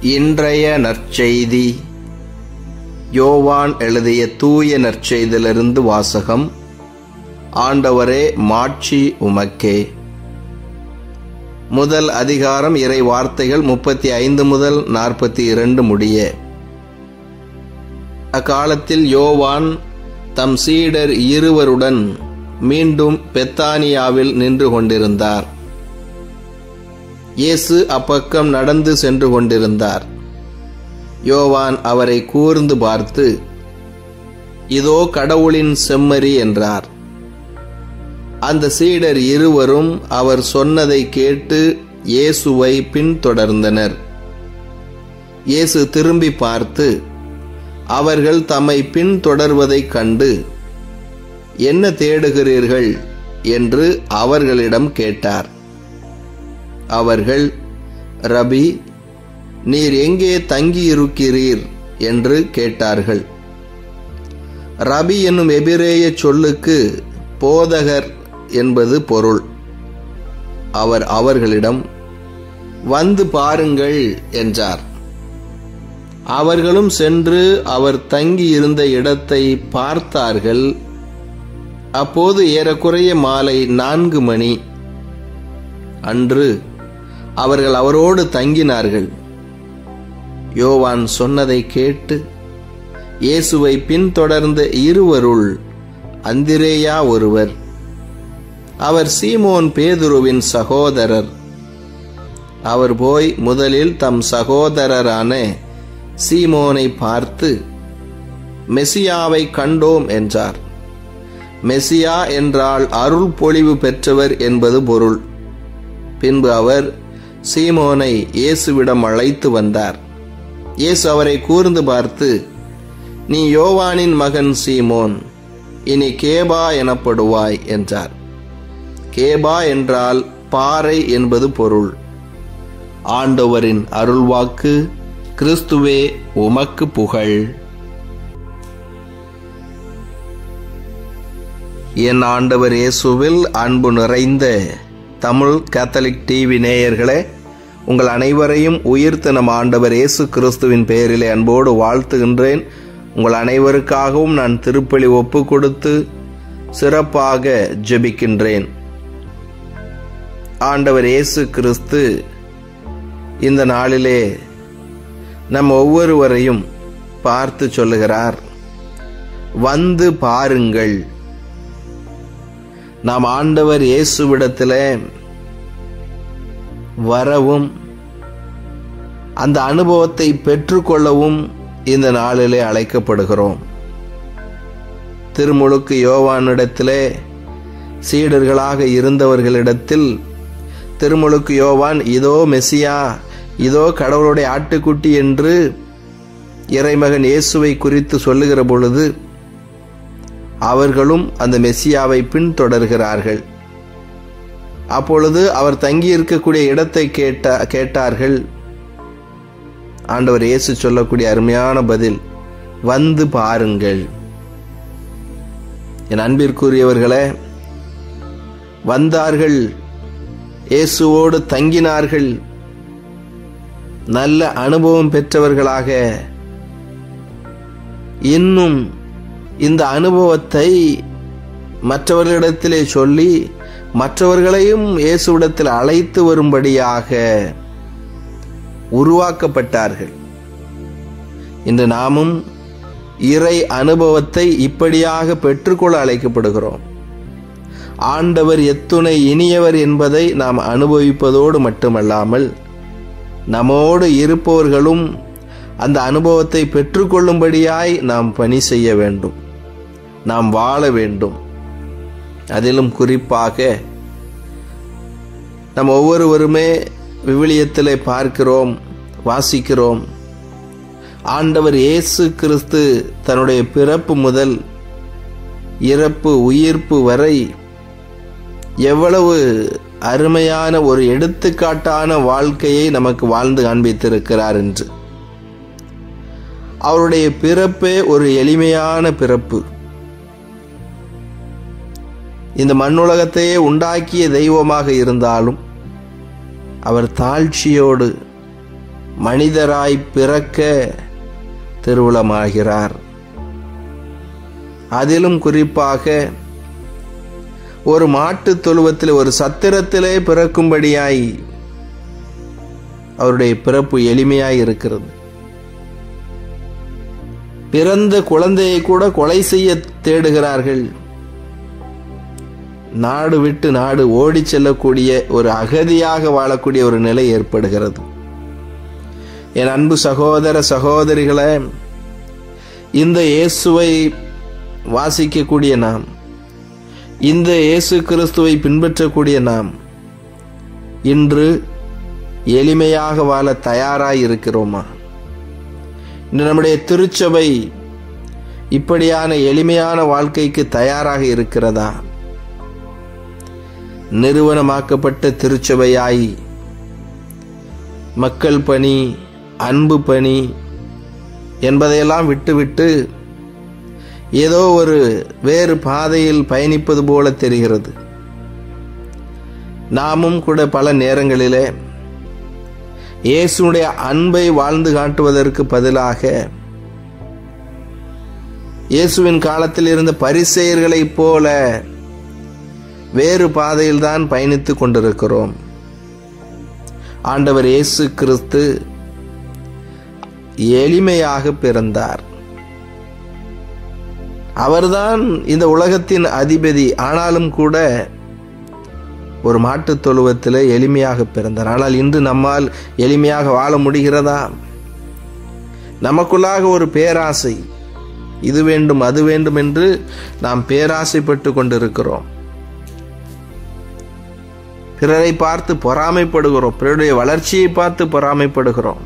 இன்றைய நற்செய்தி யோவான் எழுதிய தூய நற்செய்தியிலிருந்து வாசகம் ஆண்டவரே மாட்சி உமக்கே முதல் அதிகாரம் இறை வார்த்தைகள் முப்பத்தி ஐந்து முதல் நாற்பத்தி இரண்டு முடிய அக்காலத்தில் யோவான் தம் சீடர் இருவருடன் மீண்டும் பெத்தானியாவில் நின்று கொண்டிருந்தார் இயேசு அப்பக்கம் நடந்து சென்று கொண்டிருந்தார் யோவான் அவரை கூர்ந்து பார்த்து இதோ கடவுளின் செம்மறி என்றார் அந்த சீடர் இருவரும் அவர் சொன்னதை கேட்டு இயேசுவை பின்தொடர்ந்தனர் இயேசு திரும்பி பார்த்து அவர்கள் தம்மை பின்தொடர்வதைக் கண்டு என்ன தேடுகிறீர்கள் என்று அவர்களிடம் கேட்டார் அவர்கள் ரபி நீர் எங்கே தங்கியிருக்கிறீர் என்று கேட்டார்கள் ரபி என்னும் எபிரேய சொல்லுக்கு போதகர் என்பது பொருள் அவர் அவர்களிடம் வந்து பாருங்கள் என்றார் அவர்களும் சென்று அவர் தங்கியிருந்த இடத்தை பார்த்தார்கள் அப்போது ஏறக்குறைய மாலை நான்கு மணி அன்று அவர்கள் அவரோடு தங்கினார்கள் யோவான் சொன்னதை கேட்டு இயேசுவை பின்தொடர்ந்த இருவருள் அந்திரேயா ஒருவர் அவர் சீமோன் பேதுருவின் சகோதரர் அவர் போய் முதலில் தம் சகோதரரான சீமோனை பார்த்து மெசியாவை கண்டோம் என்றார் மெசியா என்றால் அருள் பொழிவு பெற்றவர் என்பது பொருள் பின்பு அவர் சீமோனை இயேசுவிடம் அழைத்து வந்தார் இயேசு அவரை கூர்ந்து பார்த்து நீ யோவானின் மகன் சீமோன் இனி கேபா எனப்படுவாய் என்றார் கேபா என்றால் பாறை என்பது பொருள் ஆண்டவரின் அருள்வாக்கு கிறிஸ்துவே உமக்கு புகழ் என் ஆண்டவர் இயேசுவில் அன்பு நிறைந்த தமிழ் கேத்தலிக் டிவி நேயர்களே உங்கள் அனைவரையும் உயிர்த்த நம் ஆண்டவர் இயேசு கிறிஸ்துவின் பெயரிலே அன்போடு வாழ்த்துகின்றேன் உங்கள் அனைவருக்காகவும் நான் திருப்பலி ஒப்பு கொடுத்து சிறப்பாக ஜெபிக்கின்றேன் ஆண்டவர் இயேசு கிறிஸ்து இந்த நாளிலே நம் ஒவ்வொருவரையும் பார்த்து சொல்லுகிறார் வந்து பாருங்கள் நாம் ஆண்டவர் இயேசுவிடத்தில் வரவும் அந்த அனுபவத்தை பெற்றுக்கொள்ளவும் இந்த நாளிலே அழைக்கப்படுகிறோம் திருமுழுக்கு யோவானிடத்திலே சீடர்களாக இருந்தவர்களிடத்தில் திருமுழுக்கு யோவான் இதோ மெசியா இதோ கடவுளுடைய ஆட்டுக்குட்டி என்று இறைமகன் இயேசுவை குறித்து சொல்லுகிற பொழுது அவர்களும் அந்த மெஸ்ஸியாவை பின்தொடர்கிறார்கள் அப்பொழுது அவர் தங்கியிருக்கக்கூடிய இடத்தை கேட்ட கேட்டார்கள் ஆண்டவர் இயேசு சொல்லக்கூடிய அருமையான பதில் வந்து பாருங்கள் என் அன்பிற்குரியவர்களே வந்தார்கள் இயேசுவோடு தங்கினார்கள் நல்ல அனுபவம் பெற்றவர்களாக இன்னும் இந்த அனுபவத்தை மற்றவர்களிடத்திலே சொல்லி மற்றவர்களையும் இயேசுவிடத்தில் அழைத்து வரும்படியாக உருவாக்கப்பட்டார்கள் இன்று நாமும் இறை அனுபவத்தை இப்படியாக பெற்றுக்கொள்ள அழைக்கப்படுகிறோம் ஆண்டவர் எத்துணை இனியவர் என்பதை நாம் அனுபவிப்பதோடு மட்டுமல்லாமல் நம்மோடு இருப்பவர்களும் அந்த அனுபவத்தை பெற்றுக்கொள்ளும்படியாய் நாம் பணி செய்ய வேண்டும் நாம் வாழ வேண்டும் அதிலும் குறிப்பாக நம் ஒவ்வொருவருமே விவிலியத்தில் பார்க்கிறோம் வாசிக்கிறோம் ஆண்டவர் இயேசு கிறிஸ்து தன்னுடைய பிறப்பு முதல் இறப்பு உயிர்ப்பு வரை எவ்வளவு அருமையான ஒரு எடுத்துக்காட்டான வாழ்க்கையை நமக்கு வாழ்ந்து காண்பித்திருக்கிறார் என்று அவருடைய பிறப்பே ஒரு எளிமையான பிறப்பு இந்த மண்ணுலகத்தையே உண்டாக்கிய தெய்வமாக இருந்தாலும் அவர் தாழ்ச்சியோடு மனிதராய் பிறக்க திருவுளமாகிறார் அதிலும் குறிப்பாக ஒரு மாட்டு தொழுவத்தில் ஒரு சத்திரத்திலே பிறக்கும்படியாய் அவருடைய பிறப்பு எளிமையாய் இருக்கிறது பிறந்த குழந்தையை கூட கொலை செய்ய தேடுகிறார்கள் நாடு விட்டு நாடு ஓடி செல்லக்கூடிய ஒரு அகதியாக வாழக்கூடிய ஒரு நிலை ஏற்படுகிறது என் அன்பு சகோதர சகோதரிகளை இந்த இயேசுவை வாசிக்கக்கூடிய நாம் இந்த இயேசு கிறிஸ்துவை பின்பற்றக்கூடிய நாம் இன்று எளிமையாக வாழ தயாராய் இருக்கிறோமா இன்று நம்முடைய திருச்சபை இப்படியான எளிமையான வாழ்க்கைக்கு தயாராக இருக்கிறதா நிறுவனமாக்கப்பட்ட திருச்சபையாய் மக்கள் பணி அன்பு பணி என்பதையெல்லாம் விட்டுவிட்டு ஏதோ ஒரு வேறு பாதையில் பயணிப்பது போல தெரிகிறது நாமும் கூட பல நேரங்களிலே இயேசுடைய அன்பை வாழ்ந்து காட்டுவதற்கு பதிலாக இயேசுவின் காலத்தில் இருந்த பரிசெயர்களைப் போல வேறு பாதையில் தான் பயணித்துக் கொண்டிருக்கிறோம் ஆண்டவர் இயேசு கிறிஸ்து எளிமையாக பிறந்தார் அவர்தான் இந்த உலகத்தின் அதிபதி ஆனாலும் கூட ஒரு மாட்டுத் தொழுவத்தில் எளிமையாக பிறந்தார் ஆனால் இன்று நம்மால் எளிமையாக வாழ முடிகிறதா நமக்குள்ளாக ஒரு பேராசை இது வேண்டும் அது வேண்டும் என்று நாம் பேராசைப்பட்டு கொண்டிருக்கிறோம் பிறரை பார்த்து பொறாமைப்படுகிறோம் பிறருடைய வளர்ச்சியை பார்த்து பொறாமைப்படுகிறோம்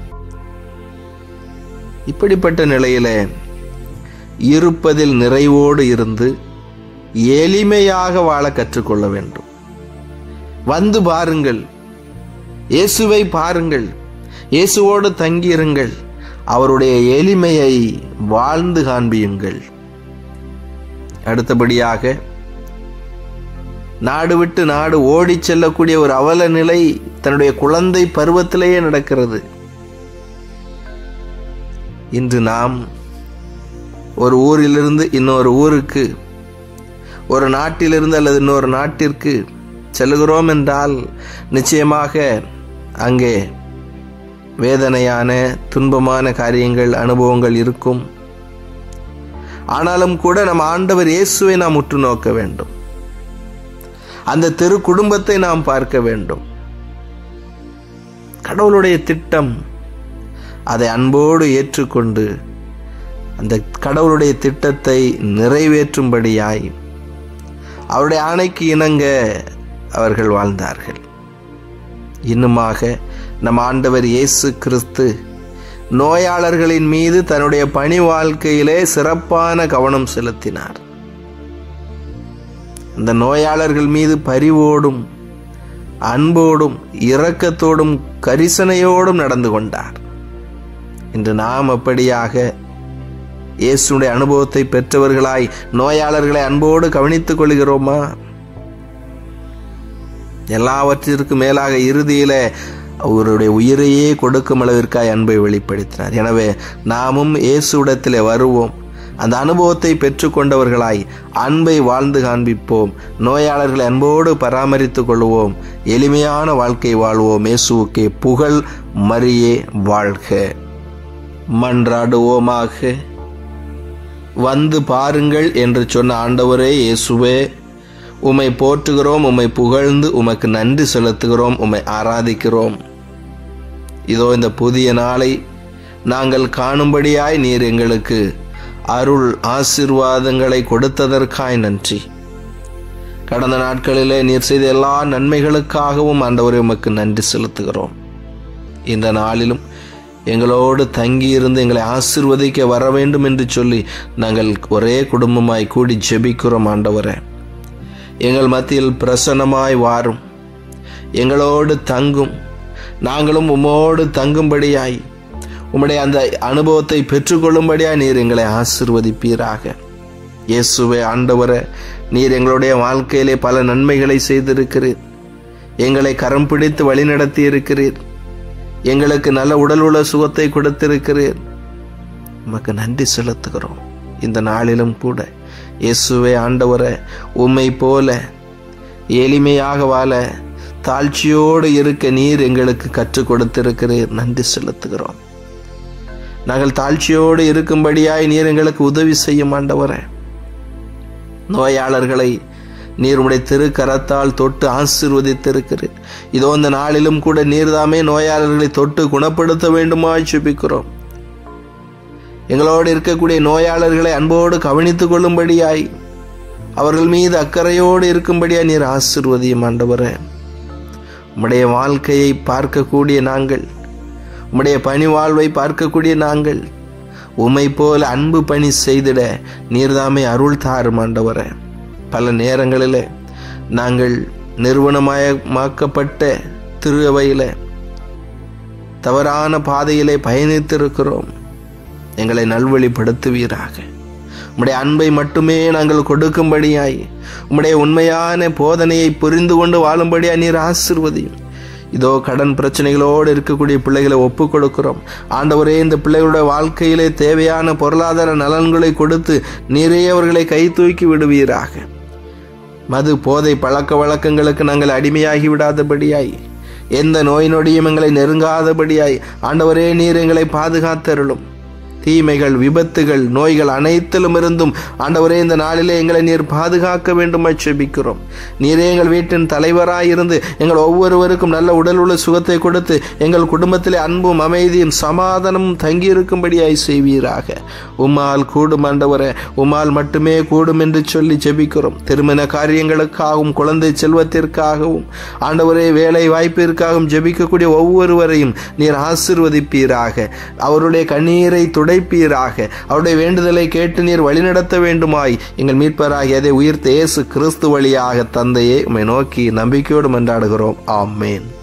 இப்படிப்பட்ட நிலையில இருப்பதில் நிறைவோடு இருந்து எளிமையாக வாழ கற்றுக்கொள்ள வேண்டும் வந்து பாருங்கள் இயேசுவை பாருங்கள் இயேசுவோடு தங்கியிருங்கள் அவருடைய எளிமையை வாழ்ந்து காண்பியுங்கள் அடுத்தபடியாக நாடு விட்டு நாடு ஓடிச் செல்லக்கூடிய ஒரு அவல நிலை தன்னுடைய குழந்தை பருவத்திலேயே நடக்கிறது இன்று நாம் ஒரு ஊரிலிருந்து இன்னொரு ஊருக்கு ஒரு நாட்டிலிருந்து அல்லது இன்னொரு நாட்டிற்கு செல்கிறோம் என்றால் நிச்சயமாக அங்கே வேதனையான துன்பமான காரியங்கள் அனுபவங்கள் இருக்கும் ஆனாலும் கூட நம் ஆண்டவர் இயேசுவை நாம் உற்று நோக்க வேண்டும் அந்த தெரு குடும்பத்தை நாம் பார்க்க வேண்டும் கடவுளுடைய திட்டம் அதை அன்போடு ஏற்றுக்கொண்டு அந்த கடவுளுடைய திட்டத்தை நிறைவேற்றும்படியாய் அவருடைய ஆணைக்கு இணங்க அவர்கள் வாழ்ந்தார்கள் இன்னுமாக நம் ஆண்டவர் இயேசு கிறிஸ்து நோயாளர்களின் மீது தன்னுடைய பணி வாழ்க்கையிலே சிறப்பான கவனம் செலுத்தினார் அந்த நோயாளர்கள் மீது பரிவோடும் அன்போடும் இரக்கத்தோடும் கரிசனையோடும் நடந்து கொண்டார் இன்று நாம் அப்படியாக இயேசுடைய அனுபவத்தை பெற்றவர்களாய் நோயாளர்களை அன்போடு கவனித்துக் கொள்கிறோமா எல்லாவற்றிற்கும் மேலாக இறுதியில அவருடைய உயிரையே கொடுக்கும் அளவிற்காய் அன்பை வெளிப்படுத்தினார் எனவே நாமும் இயேசுடத்திலே வருவோம் அந்த அனுபவத்தை பெற்றுக்கொண்டவர்களாய் அன்பை வாழ்ந்து காண்பிப்போம் நோயாளர்களை அன்போடு பராமரித்துக் கொள்வோம் எளிமையான வாழ்க்கை வாழ்வோம் இயேசுவுக்கே புகழ் மரியே வாழ்க மன்றாடுவோமாக வந்து பாருங்கள் என்று சொன்ன ஆண்டவரே இயேசுவே உம்மை போற்றுகிறோம் உம்மை புகழ்ந்து உமக்கு நன்றி செலுத்துகிறோம் உம்மை ஆராதிக்கிறோம் இதோ இந்த புதிய நாளை நாங்கள் காணும்படியாய் நீர் எங்களுக்கு அருள் ஆசிர்வாதங்களை கொடுத்ததற்காய் நன்றி கடந்த நாட்களிலே நீர் செய்த எல்லா நன்மைகளுக்காகவும் ஆண்டவரை உமக்கு நன்றி செலுத்துகிறோம் இந்த நாளிலும் எங்களோடு தங்கியிருந்து எங்களை ஆசிர்வதிக்க வர வேண்டும் என்று சொல்லி நாங்கள் ஒரே குடும்பமாய் கூடி ஜெபிக்கிறோம் ஆண்டவரே எங்கள் மத்தியில் பிரசன்னமாய் வாரும் எங்களோடு தங்கும் நாங்களும் உமோடு தங்கும்படியாய் உம்முடைய அந்த அனுபவத்தை பெற்றுக்கொள்ளும்படியாய் நீர் எங்களை ஆசிர்வதிப்பீராக இயேசுவே ஆண்டவரே நீர் எங்களுடைய வாழ்க்கையிலே பல நன்மைகளை செய்திருக்கிறீர் எங்களை கரம் பிடித்து வழிநடத்தி இருக்கிறீர் எங்களுக்கு நல்ல உடல் உள்ள சுகத்தை கொடுத்திருக்கிறீர் உமக்கு நன்றி செலுத்துகிறோம் இந்த நாளிலும் கூட இயேசுவே ஆண்டவரை உம்மை போல எளிமையாக வாழ தாழ்ச்சியோடு இருக்க நீர் எங்களுக்கு கற்றுக் கொடுத்திருக்கிறீர் நன்றி செலுத்துகிறோம் நாங்கள் தாழ்ச்சியோடு இருக்கும்படியாய் நீர் எங்களுக்கு உதவி செய்யும் ஆண்டவரே நோயாளர்களை நீர் உடைய திருக்கரத்தால் தொட்டு ஆசீர்வதித்திருக்கிறீர் இதோ இந்த நாளிலும் கூட நீர்தாமே நோயாளர்களை தொட்டு குணப்படுத்த வேண்டுமா சுபிக்கிறோம் எங்களோடு இருக்கக்கூடிய நோயாளர்களை அன்போடு கவனித்துக் கொள்ளும்படியாய் அவர்கள் மீது அக்கறையோடு இருக்கும்படியாய் நீர் ஆசிர்வதியும் ஆண்டவரே உம்முடைய வாழ்க்கையை பார்க்கக்கூடிய நாங்கள் உம்முடைய பணி வாழ்வை பார்க்கக்கூடிய நாங்கள் உமை போல அன்பு பணி செய்திட நீர்தாமே அருள் தாரும் ஆண்டவரே பல நேரங்களில் நாங்கள் நிறுவனமயமாக்கப்பட்ட திருவையில தவறான பாதையிலே பயணித்திருக்கிறோம் எங்களை நல்வழிப்படுத்துவீராக உம்முடைய அன்பை மட்டுமே நாங்கள் கொடுக்கும்படியாய் உம்முடைய உண்மையான போதனையை புரிந்து கொண்டு வாழும்படியாய் நீர் ஆசிர்வதியும் இதோ கடன் பிரச்சனைகளோடு இருக்கக்கூடிய பிள்ளைகளை ஒப்பு கொடுக்கிறோம் ஆண்டவரே இந்த பிள்ளைகளுடைய வாழ்க்கையிலே தேவையான பொருளாதார நலன்களை கொடுத்து நீரே அவர்களை கை தூக்கி விடுவீராக மது போதை பழக்க வழக்கங்களுக்கு நாங்கள் அடிமையாகி விடாதபடியாய் எந்த நோய் நொடியும் எங்களை நெருங்காதபடியாய் ஆண்டவரே நீர் எங்களை பாதுகாத்தருளும் தீமைகள் விபத்துகள் நோய்கள் அனைத்திலும் இருந்தும் ஆண்டவரே இந்த நாளிலே எங்களை நீர் பாதுகாக்க வேண்டும் செபிக்கிறோம் நீரே எங்கள் வீட்டின் தலைவராயிருந்து எங்கள் ஒவ்வொருவருக்கும் நல்ல உடல் உள்ள சுகத்தை கொடுத்து எங்கள் குடும்பத்திலே அன்பும் அமைதியும் சமாதானமும் தங்கியிருக்கும்படியாய் செய்வீராக உம்மால் கூடும் ஆண்டவரே உம்மால் மட்டுமே கூடும் என்று சொல்லி ஜெபிக்கிறோம் திருமண காரியங்களுக்காகவும் குழந்தை செல்வத்திற்காகவும் ஆண்டவரே வேலை வாய்ப்பிற்காகவும் ஜெபிக்கக்கூடிய ஒவ்வொருவரையும் நீர் ஆசிர்வதிப்பீராக அவருடைய கண்ணீரை துடை உடைப்பீராக அவருடைய வேண்டுதலை கேட்டு நீர் வழிநடத்த வேண்டுமாய் எங்கள் மீட்பராகி அதை உயிர்த்த இயேசு கிறிஸ்து வழியாக தந்தையே உம்மை நோக்கி நம்பிக்கையோடு மன்றாடுகிறோம் ஆமேன்